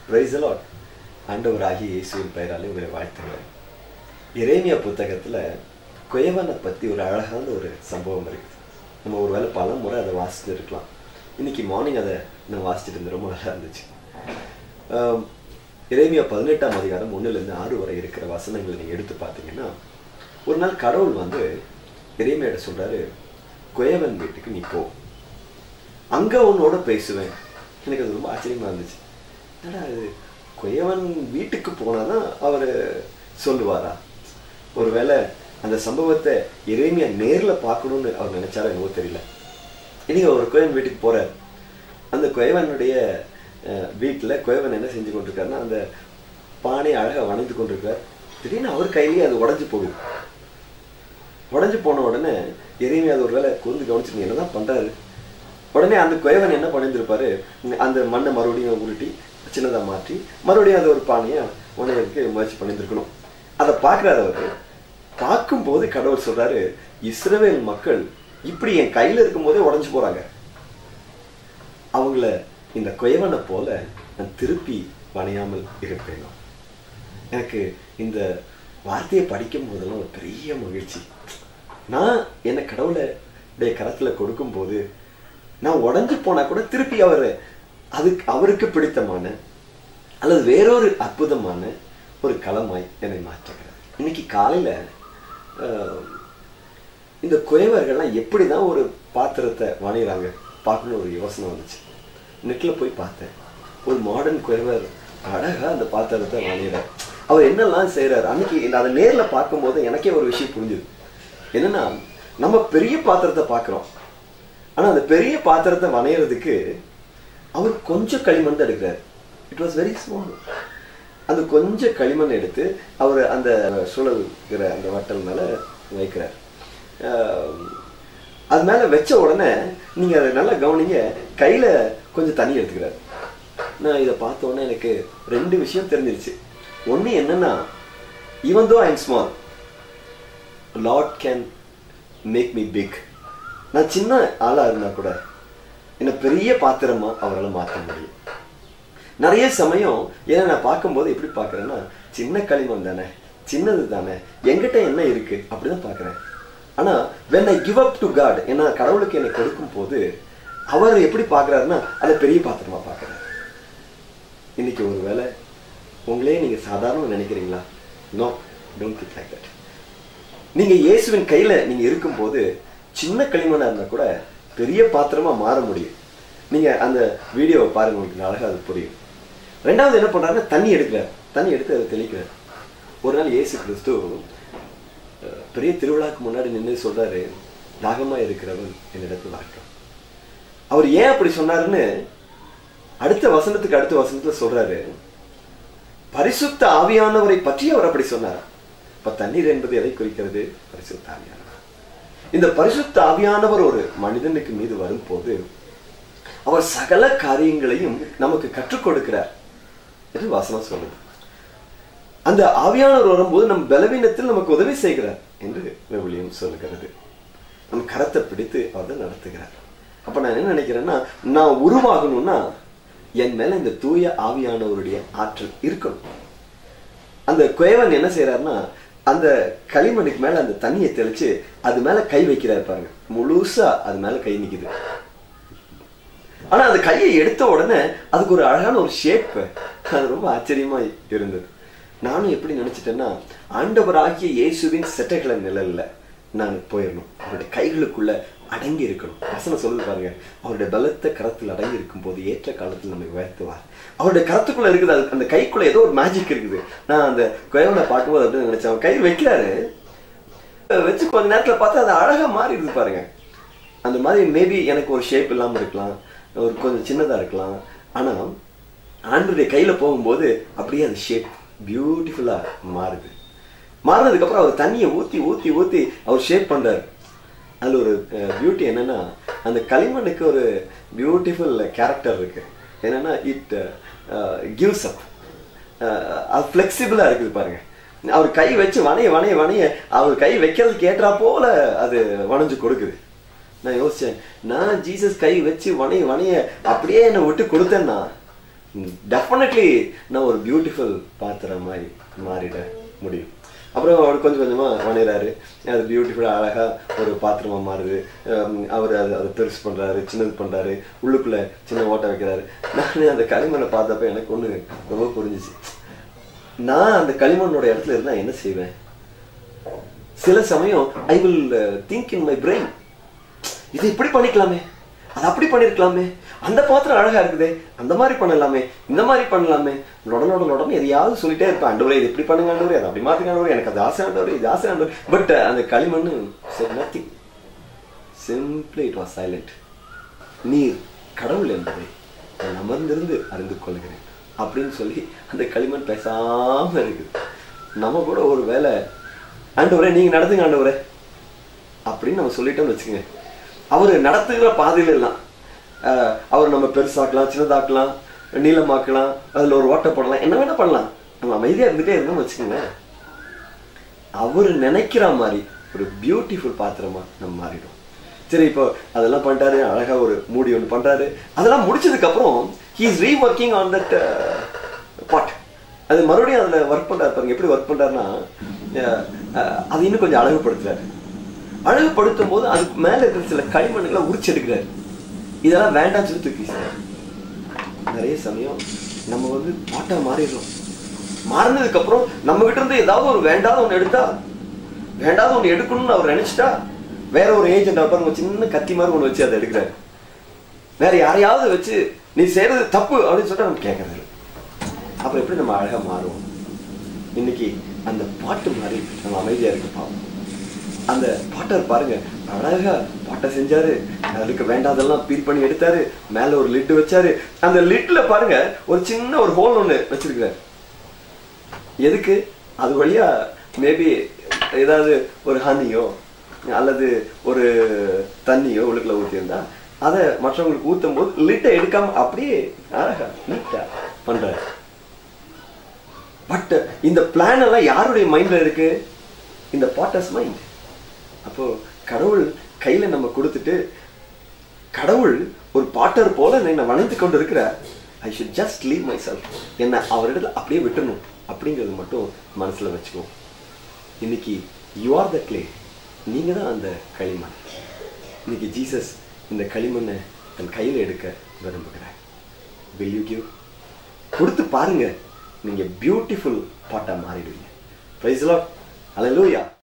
Price lot ஆண்டவராகிய இயேசுவின் பெயராலே உங்களை வாழ்த்துகிறேன் எரேமியா புத்தகத்துல குயவனை பத்தி ஒரு அழகான ஒரு சம்பவம் இருக்குது நம்ம ஒருவேளை பல முறை அதை வாசிச்சுட்டு இருக்கலாம் இன்னைக்கு மார்னிங் அதை நான் வாசிச்சுட்டு இருந்தேன் ரொம்ப நல்லா இருந்துச்சு ஆம், எரேமியா பதினெட்டாம் அதிகாரம் ஒண்ணுல-இருந்து ஆறு வரை இருக்கிற வசனங்களை நீங்க எடுத்து பார்த்தீங்கன்னா ஒரு நாள் கடவுள் வந்து எரேமியாட்ட சொல்றாரு குயவன் வீட்டுக்கு நீ போ அங்க உன்னோட பேசுவேன் எனக்கு அது ரொம்ப ஆச்சரியமா இருந்துச்சு என்னடா இது குயவன் வீட்டுக்கு போனாதான் அவர் சொல்லுவாரா ஒருவேளை அந்த சம்பவத்தை இறைமையா நேர்ல பார்க்கணும்னு அவர் நினைச்சாரோ என்னவோ தெரியல இன்னைக்கு ஒரு குயவன் வீட்டுக்கு போறார் அந்த குயவனுடைய அஹ், வீட்டுல குயவன் என்ன செஞ்சு கொண்டிருக்காருன்னா அந்த பானை அழகா வணைந்து கொண்டிருக்கார் திடீர்னு அவர் கையிலேயே அது உடைஞ்சு போகுது உடைஞ்சு போன உடனே எரியுமே அது ஒரு வேலை கூர்ந்து கவனிச்சிருங்க என்னதான் பண்றாரு உடனே அந்த குயவன் என்ன பண்ணியிருந்திருப்பாரு அந்த மண்ணை மறுபடியும் உருட்டி சின்னதா மாற்றி மறுபடியும் அது ஒரு பானையை உணையதுக்கு முயற்சி பண்ணியிருந்திருக்கணும் அதை பார்க்குறாரு அவரு பார்க்கும்போது கடவுள் சொல்றாரு இஸ்ரவேல் மக்கள் இப்படி என் கையில இருக்கும்போதே உடைஞ்சு போறாங்க அவங்கள இந்த குயவனை போல நான் திருப்பி வணையாமல் இருப்பேனோ எனக்கு இந்த வார்த்தையை படிக்கும் போதெல்லாம் ஒரு பெரிய மகிழ்ச்சி நான் என்னை கடவுளை உடைய கரத்துல கொடுக்கும்போது நான் உடைஞ்சு போனா கூட திருப்பி அவர் அதுக்கு அவருக்கு பிடித்தமான அல்லது வேறொரு அற்புதமான ஒரு களமாய் என்னை மாற்றுகிறார் இன்னைக்கு காலையில ஆஹ், இந்த குயவர்கள்லாம் எப்படி தான் ஒரு பாத்திரத்தை வணைகிறாங்க பார்க்கணும் ஒரு யோசனை வந்துச்சு நெட்டில் போய் பார்த்தேன் ஒரு மாடர்ன் குயவர் அழகா அந்த பாத்திரத்தை வணைகிறார் அவர் என்னெல்லாம் செய்றாரு அன்னைக்கு நான் அதை நேர்ல பார்க்கும்போது எனக்கே ஒரு விஷயம் புரிஞ்சுது என்னன்னா நம்ம பெரிய பாத்திரத்தை பார்க்குறோம் ஆனா அந்த பெரிய பாத்திரத்தை வணையறதுக்கு அவர் கொஞ்சம் களிமண் தான் எடுக்கிறார் இட் வாஸ் வெரி ஸ்மால் அந்த கொஞ்சம் களிமண் எடுத்து அவர் அந்த சுழல்கிற அந்த வட்டல் மேல வைக்கிறார் ஆஹ் அது மேல வச்ச உடனே நீங்க அதை நல்லா கவனிங்க கையில கொஞ்சம் தண்ணி எடுத்துக்கிறார் நான் இதை பார்த்த உடனே எனக்கு ரெண்டு விஷயம் தெரிஞ்சிருச்சு ஒண்ணு என்னன்னா even though I'm small lord can make me big நான் சின்ன ஆளா இருந்தா கூட என்ன பெரிய பாத்திரமா அவரால் மாற்ற முடியும் நிறைய சமயம் ஏன்னா நான் பார்க்கும்போது எப்படி பார்க்கறேன்னா சின்ன களிமண் தானே சின்னது தானே என்கிட்ட என்ன இருக்கு அப்படிதான் பார்க்கறேன் ஆனா when I give up to God ஏன்னா கடவுளுக்கு என்னை கொடுக்கும் போது அவர் எப்படி பார்க்கறாருன்னா அதை பெரிய பாத்திரமா பார்க்கறாரு இன்னைக்கு ஒரு வேளை உங்களே நீங்க சாதாரண நினைக்கிறீங்களா no don't think like that நீங்க இயேசுவின் கையில நீங்க இருக்கும்போது சின்ன களிமண்ணா இருந்தா கூட பெரிய பாத்திரமா மாற முடியும் நீங்க அந்த வீடியோவை பாருங்க உங்களுக்கு அழகா அது புரியும் ரெண்டாவது என்ன பண்றாருன்னா தண்ணி எடுக்கிறார் தண்ணி எடுத்து அதை தெளிக்கிறார் ஒரு நாள் இயேசு கிறிஸ்து அஹ், பெரிய திருவிழாக்கு முன்னாடி நின்று சொல்றாரு தாகமா இருக்கிறவன் என்னிடத்தில் வரட்டும் அவர் ஏன் அப்படி சொன்னாருன்னு அடுத்த வசனத்துக்கு அடுத்த வசனத்துல சொல்றாரு பரிசுத்த ஆவியானவரை பற்றி அவர் அப்படி சொன்னார் இப்ப தண்ணீர் என்பது எதை குறிக்கிறது பரிசுத்த ஆவியானவர் இந்த பரிசுத்த ஆவியானவர் ஒரு மனிதனுக்கு மீது வரும்போது அவர் சகல காரியங்களையும் நமக்கு கற்றுக் கொடுக்கிறார் என்று வாசனம் சொல்லுது அந்த ஆவியானவர் வரும்போது நம் பலவீனத்தில் நமக்கு உதவி செய்கிறார் என்று விவிலியம் சொல்லுகிறது நம் கரத்தை பிடித்து அவர் நடத்துகிறார் அப்ப நான் என்ன நினைக்கிறேன்னா நான் உருவாகணும்னா என் மேல இந்த தூய ஆவியானவருடைய ஆற்றல் இருக்கணும் அந்த குயவன் என்ன செய்யறாருன்னா அந்த களிமண்ணுக்கு மேல அந்த தண்ணியை தெளிச்சு அது மேல கை வைக்கிறாரு பாருங்க முழுசா அது மேல கை நிக்குது ஆனா அந்த கையை எடுத்த உடனே அதுக்கு ஒரு அழகான ஒரு ஷேப் அது ரொம்ப ஆச்சரியமா இருந்தது நானும் எப்படி நினைச்சிட்டேன்னா ஆண்டவராகிய இயேசுவின் செட்டைகளை நிழல்ல நான் போயிடணும் அவருடைய கைகளுக்குள்ள அடங்கி இருக்கணும் வசனம் சொல்லுது பாருங்க அவருடைய பலத்த கரத்தில் அடங்கி இருக்கும் போது ஏற்ற காலத்தில் நம்மை உயர்த்துவார் அவருடைய கரத்துக்குள்ள இருக்குது அது அந்த கைக்குள்ள ஏதோ ஒரு மேஜிக் இருக்குது நான் அந்த குயவனை பார்க்கும்போது அப்படின்னு நினைச்சேன் அவன் கை வைக்கிறாரு வச்சு கொஞ்ச நேரத்துல பார்த்தா அது அழகா மாறிடுது பாருங்க அந்த மாதிரி மேபி எனக்கு ஒரு ஷேப் இல்லாம இருக்கலாம் ஒரு கொஞ்சம் சின்னதா இருக்கலாம் ஆனா ஆண்டுடைய கையில போகும்போது அப்படியே அந்த ஷேப் பியூட்டிஃபுல்லா மாறுது மாறினதுக்கு அப்புறம் அவர் தண்ணியை ஊத்தி ஊத்தி ஊத்தி அவர் ஷேப் பண்றாரு அதுல ஒரு பியூட்டி என்னன்னா அந்த களிமண்ணுக்கு ஒரு பியூட்டிஃபுல் கேரக்டர் இருக்கு என்னன்னா இட் கிவ்ஸ் அப் அது ஃப்ளெக்சிபிளா இருக்குது பாருங்க அவர் கை வச்சு வணைய வணைய வணைய அவர் கை வைக்கிறதுக்கு ஏற்றா போல அது வணைஞ்சு கொடுக்குது நான் யோசிச்சேன் நான் ஜீசஸ் கை வச்சு வணைய வணைய அப்படியே என்னை விட்டு கொடுத்தேன்னா டெஃபினெட்லி நான் ஒரு பியூட்டிஃபுல் பாத்திரம் மாதிரி மாறிட முடியும் அப்புறம் அவர் கொஞ்சம் கொஞ்சமாக வணையிறாரு அது பியூட்டிஃபுல்லாக அழகாக ஒரு பாத்திரமாக மாறுது ஹம், அவர் அதை அதை பெருசு பண்ணுறாரு சின்னது பண்ணுறாரு உள்ளுக்குள்ளே சின்ன ஓட்டை வைக்கிறாரு நான் அந்த களிமண்ணை பார்த்தப்ப எனக்கு ஒன்று ரொம்ப புரிஞ்சிச்சு நான் அந்த களிமண்ணோட இடத்துல இருந்தால் என்ன செய்வேன் சில சமயம் I will think in my brain இது இப்படி பண்ணிக்கலாமே அது அப்படி பண்ணிருக்கலாமே அந்த பாத்திரம் அழகா இருக்குதே அந்த மாதிரி பண்ணலாமே இந்த மாதிரி பண்ணலாமே உடனோட உடனே எதையாவது சொல்லிட்டே இருப்பேன் ஆண்டவரே இது இப்படி பண்ணுங்க ஆண்டவரே அது அப்படி மாத்துங்க ஆண்டவரே எனக்கு அது ஆசை ஆண்டவரே இது ஆசை ஆண்டவரே பட் அந்த களிமண்ணு சரி nothing simply it was silent நீர் கடவுள் என்பதை நான் அமர்ந்திருந்து அறிந்து கொள்கிறேன் அப்படின்னு சொல்லி அந்த களிமண் பேசாம இருக்குது நம்ம கூட ஒரு வேலை ஆண்டவரே நீங்க நடத்துங்க ஆண்டவரே அப்படின்னு நம்ம சொல்லிட்டோம்னு வச்சுக்கோங்க அவர் நடத்துகிற பாதையில எல்லாம் அஹ், அவர் நம்ம பெருசாக்கலாம் சின்னதாக்கலாம் நீளமாக்கலாம் அதுல ஒரு ஓட்டை போடலாம் என்ன வேணா பண்ணலாம் நம்ம அமைதியா இருந்துட்டே இருந்தோம்னு வச்சுக்கோங்களேன் அவர் நினைக்கிற மாதிரி ஒரு பியூட்டிஃபுல் பாத்திரமா நம்ம மாறிடும் சரி இப்போ அதெல்லாம் பண்ணிட்டாரு அழகா ஒரு மூடி ஒன்று பண்றாரு அதெல்லாம் முடிச்சதுக்கு அப்புறம் he is reworking on that pot அது மறுபடியும் அதுல ஒர்க் பண்றாரு பாருங்க எப்படி ஒர்க் பண்றாருன்னா அஹ், அஹ், அது இன்னும் கொஞ்சம் அழகுபடுத்துறாரு அழகுபடுத்தும் போது அதுக்கு மேல இருக்கிற சில களிமண்ணுகளை உரிச்சு எடுக்கிறாரு இதெல்லாம் வேண்டாம்னு சொல்லி தூக்கி வீசுறாரு. நிறைய சமயம் நம்ம வந்து பாட்டா மாறிடுறோம் மாறினதுக்கு அப்புறம் நம்ம கிட்ட இருந்து ஏதாவது ஒரு வேண்டாத ஒண்ணு எடுத்தா வேண்டாத ஒண்ணு எடுக்கணும்னு அவர் நினைச்சிட்டா வேற ஒரு ஏஜென்ட் அவர் பாருங்க ஒரு சின்ன கத்தி மாதிரி ஒண்ணு வச்சு அதை எடுக்கிறாரு வேற யாரையாவது வச்சு நீ செய்யறது தப்பு அப்படின்னு சொல்லிட்டு நம்ம கேட்கறது இல்ல. அப்புறம் எப்படி நம்ம அழகா மாறுவோம் இன்னைக்கு அந்த பாட்டு மாதிரி நம்ம அமைதியா இருக்க பாப்போம் அந்த பாட்டர் பாருங்க அழகா பாட்டை செஞ்சாரு அதுக்கு வேண்டாதெல்லாம் பீல் பண்ணி எடுத்தாரு மேல ஒரு லிட்டு வச்சாரு அந்த லிட்ல பாருங்க ஒரு சின்ன ஒரு ஹோல் ஒண்ணு வச்சிருக்கிறாரு எதுக்கு அது வழியா மேபி ஏதாவது ஒரு ஹனியோ அல்லது ஒரு தண்ணியோ உள்ளுக்குள்ள ஊற்றியிருந்தா அதை மற்றவங்களுக்கு ஊத்தும் போது லிட்டை எடுக்காம அப்படியே அழகா நீட்டா பண்றாரு பட் இந்த பிளான் எல்லாம் யாருடைய மைண்ட்ல இருக்கு இந்த பாட்டர்ஸ் மைண்ட் அப்போ கடவுள் கையில நம்ம கொடுத்துட்டு கடவுள் ஒரு பாட்டர் போல என்னை வணைந்து கொண்டு இருக்கிற I should just leave my myself அவரிடத்துல அப்படியே விட்டுணும் அப்படிங்கிறது மட்டும் மனசுல வச்சுக்குவோம் இன்னைக்கு யூ ஆர் த கிளே நீங்க தான் அந்த களிமண் இன்னைக்கு ஜீசஸ் இந்த களிமண்ணை தன் கையில எடுக்க விரும்புகிறார் will you give கொடுத்து பாருங்க நீங்க பியூட்டிஃபுல் பாட்டா மாறிடுவீங்க பிரைஸ் லாட் ஹalleluya